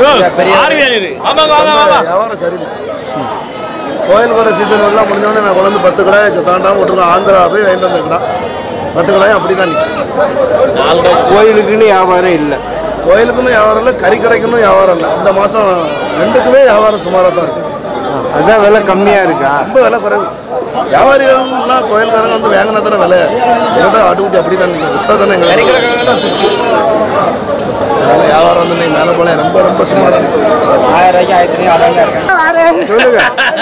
பெரிய வியாபாரம் சரியில்லை கோயில் வர சீசன் எல்லாம் முடிஞ்சோடனே நான் கொண்டு வந்து பத்து கடை தாண்டாம விட்டுருக்கோம் ஆந்திரா போய் வாங்கிட்டு வந்த கடை பத்து கடையும் அப்படி தான் நிற்கும் கோயிலுக்குன்னு வியாபாரம் இல்லை கோயிலுக்குன்னு வியாபாரம் இல்லை கறி கடைக்குன்னு வியாபாரம் இல்லை இந்த மாதம் ரெண்டுக்குமே வியாபாரம் சுமாராக தான் இருக்கு அதான் விலை கம்மியா இருக்கா ரொம்ப விலை குறைவு வியாபாரிகள்லாம் கோயில்காரங்க வந்து வாங்கினா தானே விலை எங்கிட்ட ஆட்டுக்குட்டி அப்படி தான் நிற்கும் விட்டா தானே எங்களுக்கு அதனால வியாபாரம் வந்து இன்னைக்கு மேலே போல ரொம்ப ரொம்ப சுமாராக இருக்கு ஆயிரம் ரூபாய்க்கு ஆயிரத்தி அடங்க இருக்கேன் சொல்லுங்க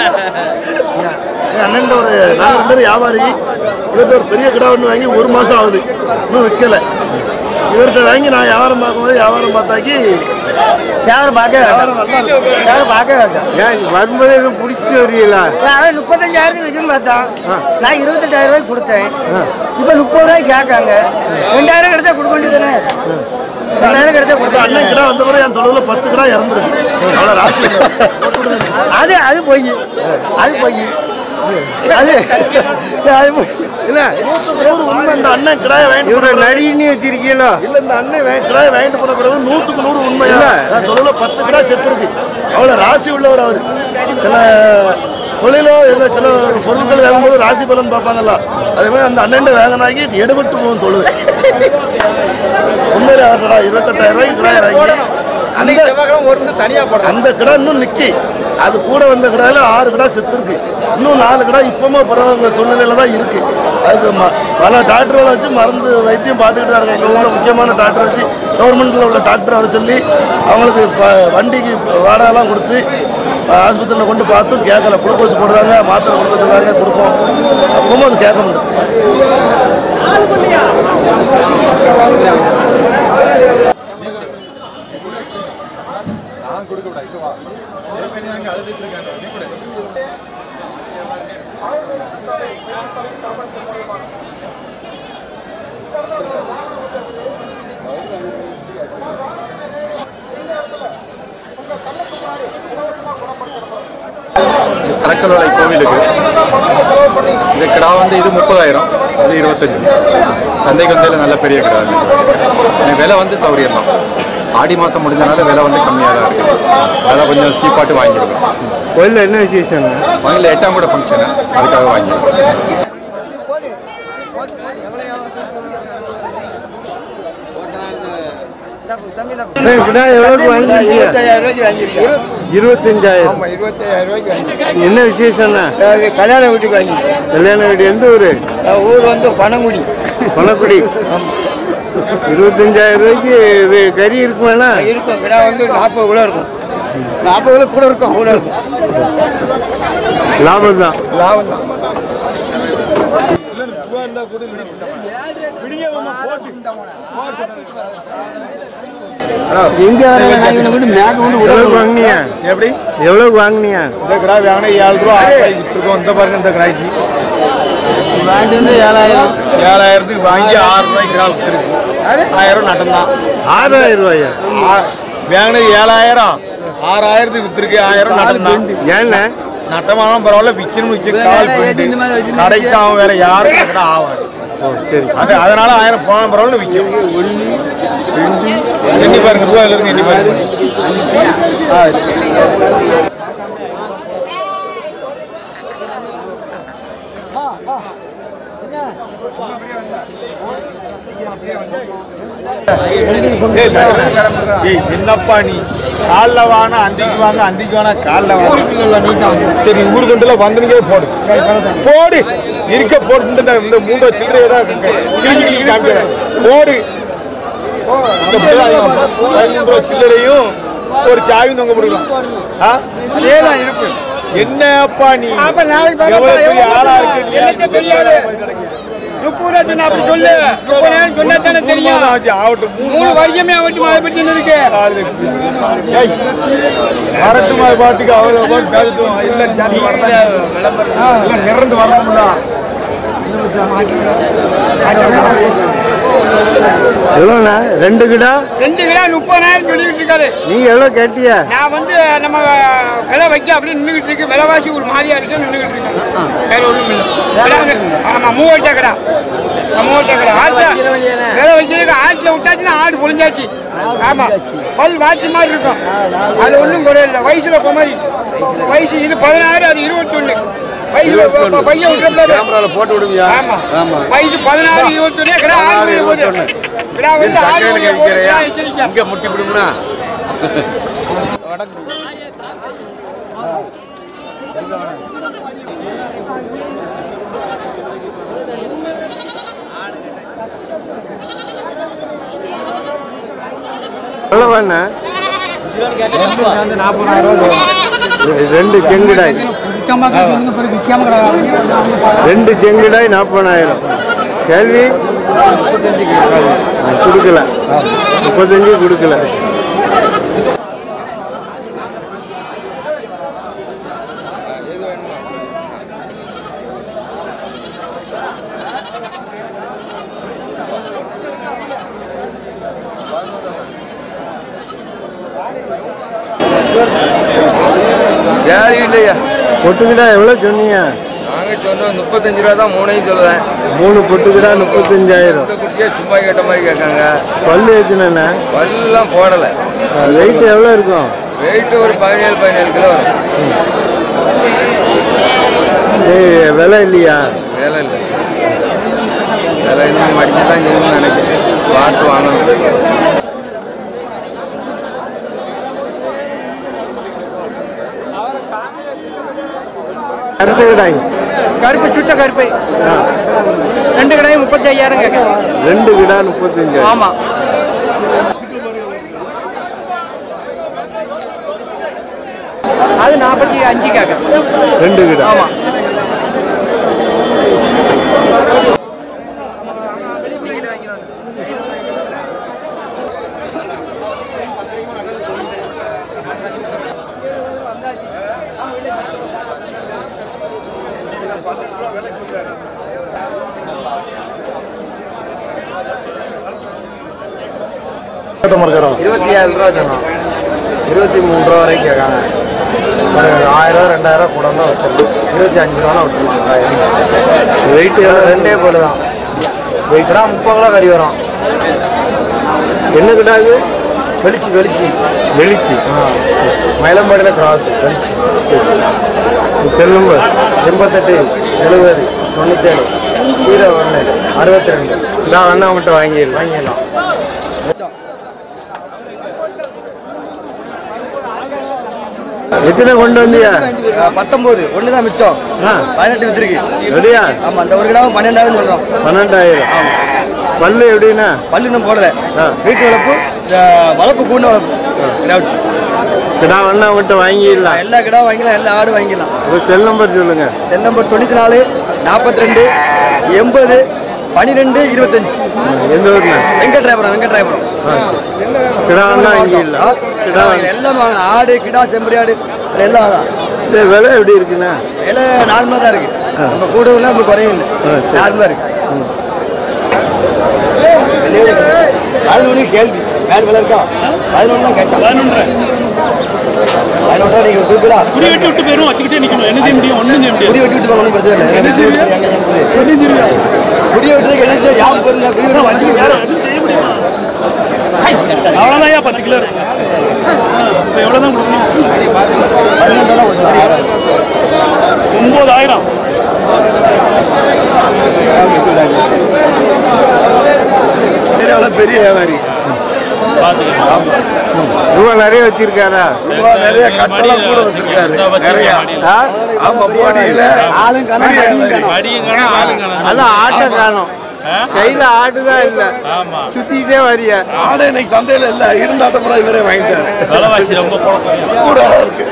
என் அண்ணன் ஒரு நாங்கள் ரெண்டு பேரும் வியாபாரி இவர்கிட்ட ஒரு பெரிய கிடா ஒன்று வாங்கி ஒரு மாதம் ஆகுது இன்னும் விற்கலை இவர்கிட்ட வாங்கி நான் வியாபாரம் பார்க்கும்போது வியாபாரம் பார்த்தாக்கி யாரும் பார்க்க வியாபாரம் நல்லா இருக்கு யாரும் பார்க்க வேண்டாம் ஏன் வரும்போது எதுவும் பிடிச்சிட்டு வரீங்களா அவன் முப்பத்தஞ்சாயிரத்துக்கு விற்கணும் பார்த்தான் நான் இருபத்தெட்டாயிரம் ரூபாய்க்கு கொடுத்தேன் இப்போ முப்பது ரூபாய்க்கு கேட்காங்க ரெண்டாயிரம் கிடைச்சா கொடுக்க வேண்டியதானே ரெண்டாயிரம் கிடைச்சா இந்த கொடுத்தா அண்ணன் கிடா வந்த பிறகு என் தொழில பத்து கிடா இறந்துருக்கு அவ்வளோ ராசி இல்லை. அது அது பொய் அது பொய் அது அது பொய் இல்ல நூற்றுக்கு நூறு உண்மை இந்த அண்ணன் கிடாயை வாங்கிட்டு இவரை போன பிறகு- நடின்னு வச்சிருக்கீங்களோ இல்ல இந்த அண்ணன் வே- கிடாயை வாங்கிட்டு போன பிறகு நூற்றுக்கு நூறு உண்மையா இல்ல. என் தொழில பத்து கிடா செத்துருக்கு அவ்வளோ ராசி உள்ளவர் அவர் சில தொழிலோ இல்லை சில பொருட்கள் வாங்கும்போது ராசி பலன் பார்ப்பாங்கல்ல அதே மாதிரி அந்த அண்ணன் வேகனாகி எடுபட்டு போகும் தொழில் உண்மையிலே அவர்டா இருபத்தெட்டாயிரம் ரூபாய்க்கு கிடாயை வாங்கி அந்த ஒரு நிமிஷம் தனியாக போடுறேன் அந்த கிடா இன்னும் நிக்கி அது கூட வந்த கிடாயில ஆறு கிடா செத்துருக்கு இன்னும் நாலு கிடா இப்பவும் பரவாயில்ல சூழ்நிலையில தான் இருக்கு அதுக்கு ம- பல டாக்டர்களை வச்சு மருந்து வைத்தியம் பார்த்துக்கிட்டு தான் இருக்காங்க எங்கள் ஊரில் முக்கியமான டாக்டர் வச்சு கவர்மெண்ட்டில் உள்ள டாக்டர் வர சொல்லி அவங்களுக்கு ப- வண்டிக்கு வாடகைலாம் கொடுத்து ஆஸ்பத்திரியில் கொண்டு பார்த்தும் கேட்கல குளுக்கோஸ் போடுறாங்க மாத்திரை கொடுக்க சொல்றாங்க கொடுப்போம் அப்பவும் அது கேட்க முடியும் சரக்கல்வளை கோவிலுக்கு இந்த கிடா வந்து இது முப்பதாயிரம் இது இருபத்தஞ்சி சந்தைக்கு வந்தையில் நல்ல பெரிய கிடா இது. இந்த விலை வந்து சௌரியம் தான் ஆடி மாதம் முடிஞ்சனால விலை வந்து கம்மியாக தான் இருக்குது விலை கொஞ்சம் சீப்பாட்டு வாங்கியிருக்கோம் கோயில்ல என்ன விசேஷங்க வாங்கல எட்டாம் கூட ஃபங்க்ஷனு அதுக்காக வாங்கியிருக்கோம் தம்பி தான் ஏய், விடா எவ்வளவுக்கு வாங்கிருக்கீங்க இருபத்தாயிரம் ரூபாய்க்கு வாங்கியிருக்கேன் இருபத்தஞ்சாயிரம் ஆமாம் இருபத்தாயிரம் ரூபாய்க்கு வாங்கியிருக்கேன் என்ன விசேஷம்னா அது கல்யாண வீட்டுக்கு வாங்கியிருக்கேன் கல்யாண வீடு எந்த ஊரு ஊர் வந்து பனங்குடி பணக்குடி இருபத்தஞ்சாயிரம் ரூபாய்க்கு இது கறி இருக்குமாண்ணா இருக்கும் கிடா வந்து நாற்பது கிலோ இருக்கும் நாற்பது கிலோ கூட இருக்கும் அவ்வளோ இருக்கும் லாபம் தான் லாபம் தான் எங்க எவ்வளவுக்கு வாங்கினியா எப்படி எவ்வளவுக்கு வாங்கினியா இந்த கிடா வாங்கினா ஏழு ரூபா ஆறு ரூபாய்க்கு விற்றுருக்கோம் இந்த பாருங்க இந்த கிடாய்க்கு ஏழாயிரம் ஏழாயிரத்துக்கு வாங்கி ஆறு ரூபாய்க்கு கிடா விற்றுருக்கு ஆயிரம் நட்டம் தான் ஆறாயிரம் ரூபாயா வாங்கினது ஏழாயிரம் ஆறாயிரத்துக்கு விற்றுருக்கு ஆயிரம் நட்டம் தான் ஏண்ணா நட்டமானாலும் பரவாயில்ல விற்கணும் விற்க கால் பிடிச்சு கடைக்கு அவன் வேற யாருக்கும் கூட ஆகாது சரி அது அதனால ஆயிரம் போன பரவாயில்ல விற்கும் எண்ணி பாருங்க ரூபாயில இருக்கு எண்ணி பாருங்க ஏய், என்னப்பா நீ காலைல வானா அந்திக்கு வாங்க அந்திக்கு வானா காலைல வாங்க சரி ஊரு கொண்டுல வந்துனே போடு போடு இருக்க போட்டு இந்த இந்த மூண்டை சில்லறை தான் கிழிச்சு கிழிச்சு காமிக்கிறேன் போடு இந்த பதினஞ்சு ரூபா சில்லறையும் ஒரு சாவி தொங்க போடுக்கலாம் ஆ? அதேதான் இருக்கு என்னப்பா நீ எவ்வளவு பெரிய ஆளா இருக்கு நீ முப்பது ரூபா சொன்னா அப்படி சொல்லு முப்பதாயிரம் சொன்னா தானே தெரியும் ஆகட்டும் மூணு மூணு வருஷமே ஆகட்டும் அதை பற்றி என்ன இருக்கு வரட்டும் அது பாட்டுக்கு அவ்வளோ பாட்டு பேசட்டும் இல்லை ஜாதி வரலாம் இல்லை நிறந்து வரணும்ல எவ்வளோண்ணா ரெண்டு கிடா ரெண்டு கிலோ முப்பதாயிரம் சொல்லிக்கிட்டு இருக்காரு நீங்க எவ்வளோ கேட்டியா நான் வந்து நம்ம விலை வைக்க அப்படின்னு நின்றுகிட்டு இருக்கு விலைவாசி ஒரு மாதிரியா இருக்கு நின்றுகிட்டு இருக்கேன் வேற ஒன்றும் இல்லை ஆமா மூவட்டா கடை மூவட்டா கடை ஆட்டா விலை வைக்கிறதுக்கு ஆட்டில் விட்டாச்சுன்னா ஆடு பொழிஞ்சாச்சு ஆமா பல் வாட்சி மாதிரி இருக்கும் அது ஒன்றும் குறை இல்லை வயசுல போக மாதிரி வயசு இது பதினாறு அது இருபத்தொன்னு வயசு ப- பையன் விட்டுறப்ப போட்டு விடுவியா ஆமா வயசு பதினாறு இருபத்தொன்னு கடை ஆடு முடிய போகுது கடை வந்து ஆடு முடிய போகுது கடை எச்சரிக்கை இங்க முட்டி விடுமுனா எவ்வளோண்ணா ரெண்டு செங்குடாய் ரெண்டு செங்குடாய் நாற்பதாயிரம் கேள்வி ஆ, கொடுக்கல முப்பத்தஞ்சு கொடுக்கல யாரும் இல்லையா பொட்டுக்கிடா எவ்வளோ சொன்னீங்க நாங்க சொன்னோம் முப்பத்தஞ்சு ரூபா தான் மூணையும் சொல்லுவேன் மூணு பொட்டுக்கிடா முப்பத்தஞ்சாயிரம் இந்த குட்டியே சும்மா கேட்ட மாதிரி கேட்காங்க பல்லு எத்தனைண்ணா பல்லாம் போடலை வெயிட் எவ்வளோ இருக்கும் வெயிட் ஒரு பதினேழு பதினேழு கிலோ வரும் ஏய் விலை இல்லையா வேலை இல்லை வேலை இன்னும் மடிச்சு தான் செய்யணும்னு நினைக்கிறேன் பார்த்து வாங்கணும் அடுத்த கிடாய் கருப்பு சுட்ட கருப்பு ரெண்டு கடையும் முப்பத்தி ஐயாயிரம் கேட்குறேன் ரெண்டு கிடா முப்பத்தஞ்சாயிரம் ஆமா அது நாற்பத்தி அஞ்சு கேட்குறேன் ரெண்டு கிடா ஆமா இருபத்தி ஏழு ரூபா சொன்னோம் இருபத்தி மூணு ரூபா வரைக்கும் கேட்காங்க ஒரு ஆயிரம் ரூபா ரெண்டாயிரம் கூட தான் விட்டுருலாம் இருபத்தி அஞ்சு ரூபா விட்டுருலாம் வெயிட் ரெண்டே போல தான் கிடா முப்பது கிலோ கறி வரும் என்ன கிடா இது வெளிச்சு வெளிச்சு வெளிச்சி ஆ மயிலம்பாடியில் கிராஸ் வெளிச்சு செல் நம்பர் எண்பத்தெட்டு எழுபது தொண்ணூத்தேழு ஜீரோ ஒன்று அறுபத்தி ரெண்டு நான் வேணா அவங்கள்ட்ட வாங்கிடலாம் வாங்கிடலாம் எத்தனை கொண்டு வந்தியா பத்தொம்போது ஒன்று தான் மிச்சம் ஆ பதினெட்டு வித்துருக்கு ரெடியா ஆமாம் அந்த ஒரு கிடாவும் பன்னெண்டாயிரம் சொல்கிறோம் பன்னெண்டாயிரம் பல்லு எப்படின்னா பல்லு இன்னும் போடல ஆ. வீட்டு வளர்ப்பு இந்த வளர்ப்பு கூண்டு வளர்ப்பு கிடாவுட். கிடா வேணா அவங்கள்ட்ட வாங்கிடலாம் எல்லா கிடாவும் வாங்கிக்கலாம் எல்லா ஆடும் வாங்கிக்கலாம் உங்க செல் நம்பர் சொல்லுங்க செல் நம்பர் தொண்ணூற்றி நாலு நாற்பத்தி ரெண்டு எண்பது பன்னிரெண்டு இருபத்தஞ்சு எந்த ஊர்ல வெங்கட்ராயபுரம் வெங்கட்ராயபுரம் ஆ, சரி. கிடா வேணா வாங்கிடலாம் கிடா வாங்கி- எல்லாம் வாங்கலாம் ஆடு கிடா செம்பரி ஆடு இது எல்லாம் வாங்கலாம். சரி, விலை எப்படி இருக்குண்ணா விலை நார்மலாக தான் இருக்கு நம்ம கூட இல்லை நம்ம குறையும் இல்லை ஆ, சரி. நார்மலாக இருக்கு பதினொன்று கேள்வி மேல் விலை இருக்கா பதினொன்று தான் கேட்டான் பதினொன்றா நீங்கள் கொடுக்கலாம் குடி வெட்டி விட்டு போயிரும் வச்சுக்கிட்டே நிக்கணும் என்ன செய்ய முடியும் ஒண்ணும் செய்ய முடியாது குடி வெட்டி விட்டு போங்க, ஒண்ணும் பிரச்சனை இல்லை குடி வெட்டுறதுக்கு என்ன செய்ய யாரும் பொருள் குடி வெட்டி வண்டி அவ்வளவுதான் பத்து கிலோ இருக்கு இப்ப எவ்வளவுதான் கொடுக்கணும் ஒன்பதாயிரம் பெரிய வியாபாரி ரூபா நிறைய வச்சிருக்காரா நிறைய கட்டெல்லாம் கூட வச்சிருக்காரு நிறைய ஆ? ஆமா போடியில ஆளும் காணோம், மடியும் காணோம். அடியும் காணும் ஆளும் காணும் அதான் ஆட்டை காணும் கையில ஆடுதான் இல்ல ஆமா சுத்திட்டே வரியா ஆடு இன்னைக்கு சந்தையில இல்ல இருந்தாட்ட பூரா இவரே வாங்கிட்டாரு விலைவாசி ரொம்ப குழப்பம் கூட இருக்கு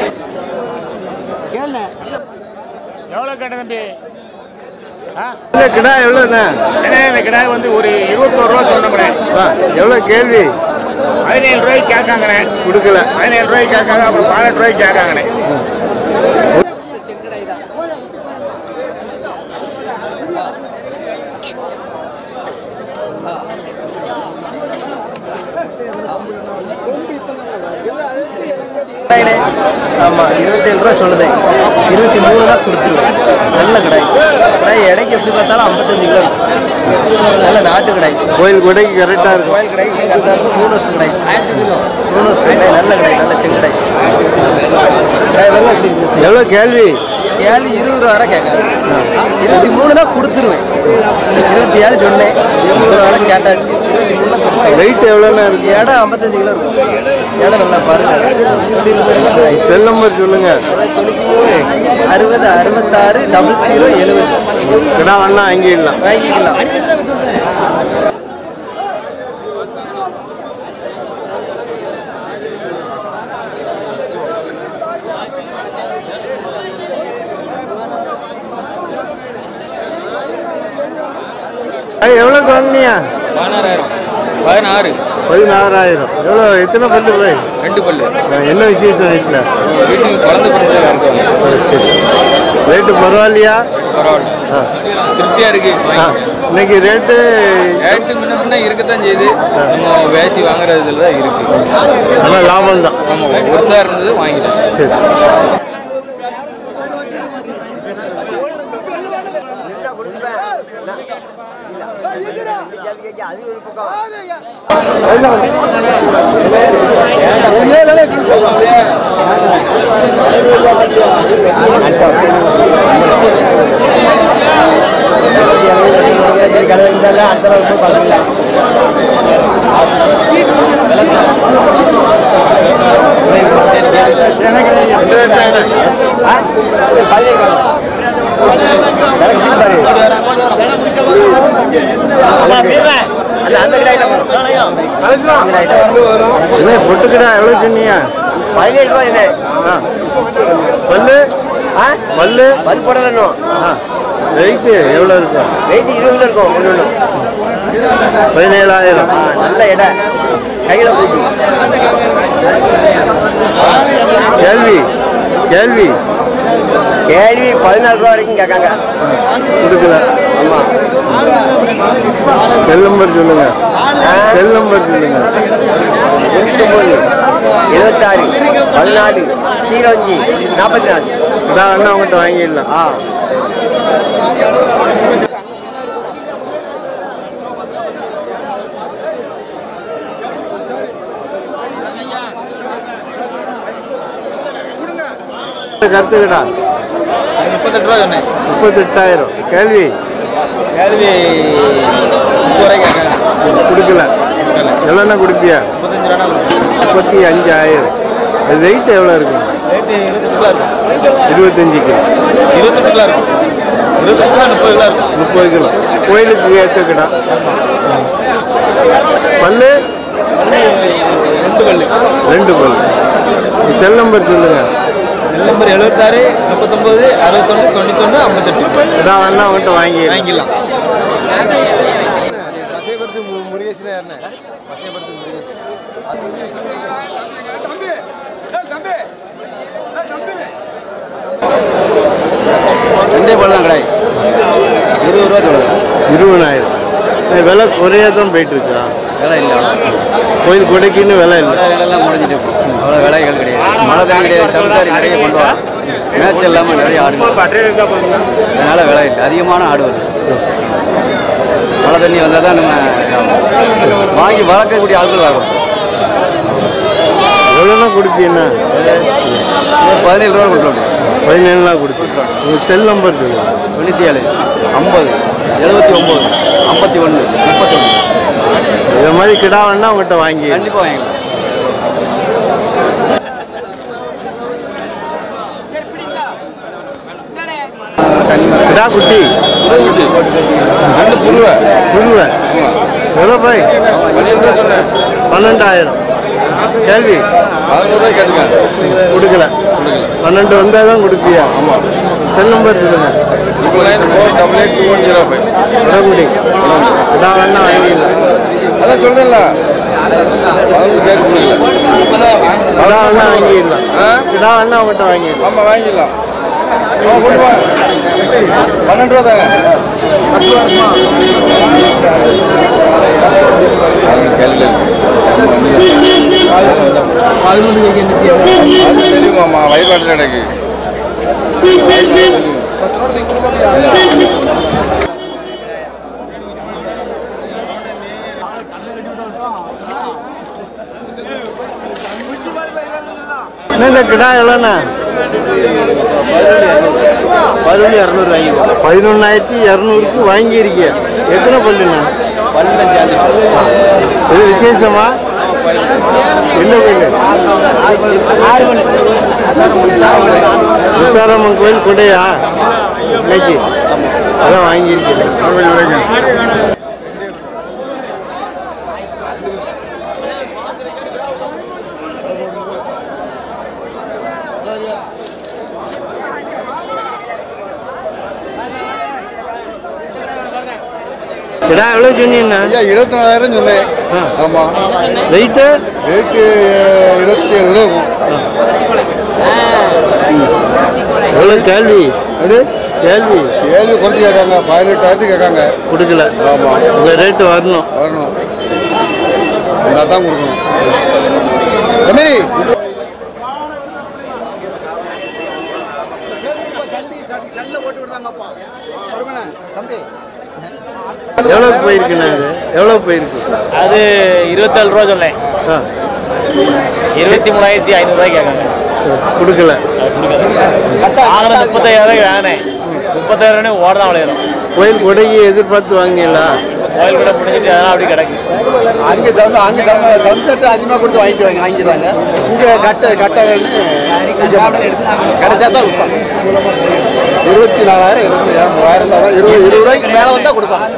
எவ்வளவு கேட்ட தம்பி இந்த கிடா எவ்வளோண்ணா இந்த கிடாய் வந்து ஒரு இருபத்தோரு ரூபா சொன்னேன் ஆ, எவ்வளவு கேள்வி பதினேழு ரூபாய்க்கு கேட்காங்கண்ணே கொடுக்கல பதினேழு ரூபாய்க்கு கேட்காங்க அப்புறம் பதினெட்டு ரூபாய்க்கு கேட்காங்கண்ணே ஆமா இருபத்தேழு ரூபா சொல்லுதேன் இருபத்தி மூணு தான் கொடுத்துருவேன் நல்ல கடை கடை இடைக்கு எப்படி பார்த்தாலும் ஐம்பத்தஞ்சு கிலோ இருக்கும் நல்ல நாட்டு கடை கோயில் கொடைக்கு கரெக்டாக இருக்கும் கோயில் கடை கரெக்டாக இருக்கும் மூணு வருஷம் கடை மூணு வருஷம் கடை நல்ல கடை நல்ல செங்கடை கடை வெறும் எப்படி இருக்கு எவ்வளோ கேள்வி ஏழு இருபது ரூபா வரை கேட்குறேன் இருபத்தி மூணு தான் கொடுத்துருவேன் இருபத்தி ஏழு சொன்னேன் இருபது ரூபா வரை கேட்டாச்சு இருபத்தி மூணு தான் கொடுத்தேன் வெயிட் எவ்வளோண்ணா இருக்கு இடம் ஐம்பத்தஞ்சு கிலோ இருக்கும் இடம் நல்லா பாருங்க இப்படி இருக்கு செல் நம்பர் சொல்லுங்க தொண்ணூற்றி மூணு அறுபது அறுபத்தாறு டபுள் ஜீரோ எழுபது கிடா வேணா வாங்கிடலாம் வாங்கிக்கலாம் ஏய், எவ்வளோக்கு வாங்கினியா பதினாறாயிரம் பதினாறு பதினாறாயிரம் எவ்வளோ எத்தனை பல்லு போய் ரெண்டு பல்லு என்ன விசேஷம் வீட்டில் வீட்டுக்கு குழந்தை பிறந்ததுல இருக்கு ரேட்டு பரவாயில்லையா பரவாயில்ல ஆ. திருப்தியா இருக்கு ஆ. இன்னைக்கு ரேட்டு ரேட்டு முன்ன பின்ன இருக்கத்தான் செய்யுது நம்ம வேசி வாங்குறதுல தான் இருக்கு ஆனால் லாபம் தான் நம்ம ஒருத்தா இருந்தது வாங்கிட்டேன் சரி அது ஒரு பக்கம் அடுத்த போய் பார்க்கலாம் அந்த அந்த கிடாயிட்ட வரும் என்ன பொட்டுக்கடா எவ்வளோ சொன்னியா பதினேழு ரூபாய் என்ன ஆ பல்லு ஆ பல்லு பல் போடலன்னும் ஆ வெயிட்டு எவ்வளோ இருக்கும் வெயிட் இருபது கிலோ இருக்கும் ஒன்று ஒன்று பதினேழாயிரம் ஆ நல்ல எடை கையில பூட்டி கேள்வி கேள்வி கேள்வி பதினாலு ரூபா வரைக்கும் கேட்காங்க கொடுக்கல ஆமா செல் நம்பர் சொல்லுங்க ஆ, செல் நம்பர் சொல்லுங்க தொண்ணூத்தொம்பது எழுபத்தாறு பதினாலு ஜீரோ அஞ்சு நாற்பத்தி நாலு இதான் வேணா அவங்ககிட்ட வாங்கிடலாம் ஆ கருத்துக்கடா முப்பத்தெட்டு ரூபா சொன்னேன் முப்பத்தெட்டாயிரம் கேள்வி கேள்வி முப்பது ரூபாய் கேட்கறேன் கொடுக்கல எவ்வளோண்ணா கொடுப்பியா முப்பத்தஞ்சு ரூபா முப்பத்தி அஞ்சாயிரம் அது வெயிட் எவ்வளோ இருக்கும் ரேட்டு இருபத்தெட்டு கிலோ இருக்கும் இருபத்தஞ்சு கிலோ இருபத்தெட்டு கிலோ இருக்கும் இருபத்தெட்டு கிலோ முப்பது கிலோ இருக்கும் முப்பது கிலோ கோயிலுக்கு ஏற்றக்கடா பல்லு ரெண்டு பல்லு ரெண்டு பல்லு செல் நம்பர் சொல்லுங்க செல் நம்பர் எழுபத்தாறு முப்பத்தொம்பது அறுபத்தொன்று தொண்ணூத்தொன்று ஐம்பத்தெட்டு இதான் வேணா அவங்ககிட்ட வாங்கி வாங்கிக்கலாம் பசைபுரத்து முருகேசன் யாருண்ணே பசைபுரத்து முருகேசன் ரெண்டே பழம் தான் கடை இருபது ரூபா சொல்லுங்க இருபதாயிரம் இது விலை குறையா தான் போயிட்டு இருக்கா விலை இல்லை கோயில் கொடைக்குன்னு விலை இல்லை விலையெல்லாம் முடிஞ்சிட்டு இப்போ அவ்வளோ விலைகள் கிடையாது மழை தான் கிடையாது சவுதாரி நிறைய கொண்டு வரோம் மேட்ச் இல்லாமல் நிறைய ஆடு அதனால விலை இல்லை அதிகமான ஆடு வருது மழை தண்ணி வந்தால் தான் நம்ம இதாகும். வாங்கி வளர்க்கக்கூடிய ஆட்கள் வரும் எவ்வளோனா கொடுப்பீங்கன்னா பதினேழு ரூபா கொடுத்துருவோம் பதினேழுலாம் கொடுத்து உங்கள் செல் நம்பர் சொல்லுங்க தொண்ணூற்றி ஏழு ஐம்பது எழுபத்தி ஒம்பது ஐம்பத்தி ஒன்று முப்பத்தி ஒன்று இதை மாதிரி கிடா வேணா உங்கள்கிட்ட வாங்கி கண்டிப்பாக வாங்கிக்கலாம் கிடா குட்டி ரெண்டு புருவை சொல்லுவேன் எவ்வளோ போய் பன்னெண்டு ரூபா சொன்னேன் பன்னெண்டாயிரம் கேள்வி பதினோரு ரூபாய் கேட்டுங்க கொடுக்கல பன்னெண்டு வந்தால் தான் கொடுப்பியா ஆமாம் செல் நம்பர் சொல்லுங்க triple nine four double eight two one zero five விடகுடி கிடா வேணா வாங்கிடலாம் அதான் சொல்றேன்ல பதினொன்று கேட்க முடியல கிடா வேணா வாங்கிடலாம் கிடா வேணா உங்கள்கிட்ட வாங்கிடலாம் ஆமாம் வாங்கிடலாம் ஆ, கொண்டு வா பன்னெண்டு ரூபா தாங்க கேள்வி தெரியுமாம்மா வயல்காட்டில் எனக்கு என்ன இந்த கிடா எவ்வளோண்ணா பதினொன்று இரநூறு வாங்கிடுவோம் பதினொன்னாயிரத்தி இரநூறுக்கு வாங்கியிருக்கீங்க எத்தனை பல்லுண்ணா பன்னெண்டாம் இது விசேஷமா என்ன கோயில் முத்தாரம்மன் கோயில் கொடையா இன்னைக்கு அதான் வாங்கியிருக்கீங்க கிடா எவ்வளோ சொன்னீங்கண்ணா ஐயா இருபத்தி நாலாயிரம் சொன்னேன் ஆ. ஆமாம் வெயிட்டு ரேட்டு இருபத்தி ஏழு ரூபா இருக்கும் எவ்வளோ கேள்வி அது கேள்வி ஏழு குறைச்சி கேட்காங்க பதினெட்டாயிரத்து கேட்காங்க கொடுக்கல ஆமாம் உங்கள் ரேட்டு வரணும் வரணும் இருந்தால் தான் கொடுக்கணும் தம்பி எவ்வளோ போயிருக்குண்ணா இது எவ்வளோ போயிருக்கு அது இருபத்தேழு ரூபா சொன்னேன் ஆ இருபத்தி மூணாயிரத்தி ஐநூறுரூவாய்க்கு கேட்காங்க கொடுக்கல வாங்கின முப்பத்தாயிரம் வாங்கினேன் முப்பத்தாயிரம் ஓட தான் விளையாடும் கோயில் கொடைக்கு எதிர்பார்த்து வாங்கினீங்களா கோயில் கூட முடிஞ்சிட்டு அதெல்லாம் அப்படி கிடக்கு அங்கே தந்து அங்கே தந்து சம்சத்தை அதிகமாக கொடுத்து வாங்கிட்டு வாங்க வாங்கிடுவாங்க இங்கே கட்ட கட்ட கிடைச்சா தான் கொடுப்பாங்க இருபத்தி நாலாயிரம் இருபத்தி மூவாயிரம் தான் இருபது இருபது ரூபாய்க்கு மேலே வந்தால் கொடுப்பாங்க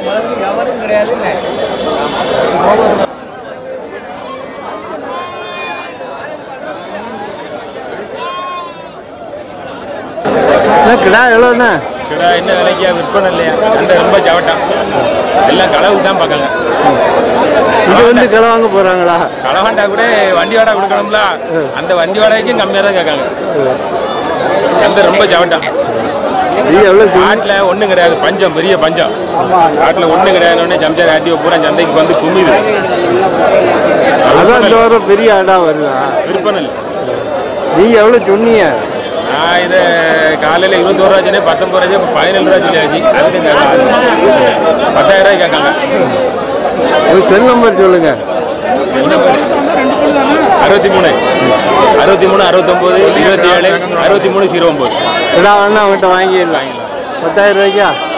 அண்ணா, கிடா எவ்வளோண்ணா கிடா என்ன விலைக்கு விற்பனை இல்லையா சந்தை ரொம்ப சவட்டம் எல்லாம் களவுக்கு தான் பார்க்காங்க இங்கே வந்து கிடா வாங்க போகிறாங்களா களவாண்டா கூட வண்டி வாடகை கொடுக்கணும்ல அந்த வண்டி வாடகைக்கும் கம்மியாக தான் கேட்காங்க சந்தை ரொம்ப சவட்டம் இது எவ்வளோ காட்டில் ஒன்றும் கிடையாது பஞ்சம் பெரிய பஞ்சம் காட்டில் ஒன்றும் கிடையாதுன்னு சம்சார் ஆட்டி பூரா சந்தைக்கு வந்து குமிது அதான் இந்த வாரம் பெரிய ஆடா வருதா விற்பனை இல்லை நீங்க எவ்வளோ சொன்னீங்க நான் இதை காலையில் இருபத்தோரு ரூபா சொன்னேன் பத்தொம்பது ரூபா இப்போ பதினேழு ரூபா சொல்லியாச்சு அதுக்கு கேட்காங்க பத்தாயிரம் ரூபாய் கேட்காங்க உங்க செல் நம்பர் சொல்லுங்க அறுபத்தி மூணு அறுபத்தி மூணு அறுபத்தொம்போது இருபத்தி ஏழு அறுபத்தி மூணு ஜீரோ ஒம்பது கிடா வேணா அவங்ககிட்ட வாங்கிடலாம் பத்தாயிரம் ரூபாய்க்கா